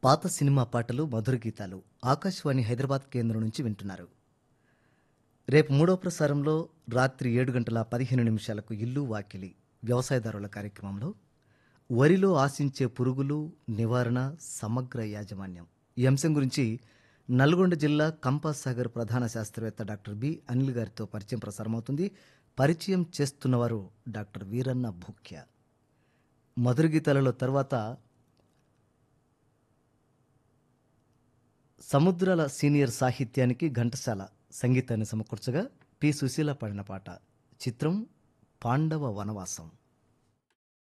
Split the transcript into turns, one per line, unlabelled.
పాత సినిమా పాటలు మధుర గీతాలు ఆకాశవాణి హైదరాబాద్ కేంద్రం నుంచి వింటున్నారు రేపు మూడో ప్రసారంలో రాత్రి ఏడు గంటల పదిహేను నిమిషాలకు ఇల్లు వాకిలి వ్యవసాయదారుల కార్యక్రమంలో వరిలో ఆశించే పురుగులు నివారణ సమగ్ర యాజమాన్యం ఈ అంశం గురించి నల్గొండ జిల్లా కంపాసాగర్ ప్రధాన శాస్త్రవేత్త డాక్టర్ బి అనిల్ గారితో పరిచయం ప్రసారమవుతుంది పరిచయం చేస్తున్నవారు డాక్టర్ వీరన్న భూక్య మధుర గీతాలలో తర్వాత సముద్రాల సీనియర్ సాహిత్యానికి ఘంటసాల సంగీతాన్ని సమకూర్చగా పి సుశీల పాడిన పాట చిత్రం పాండవ వనవాసం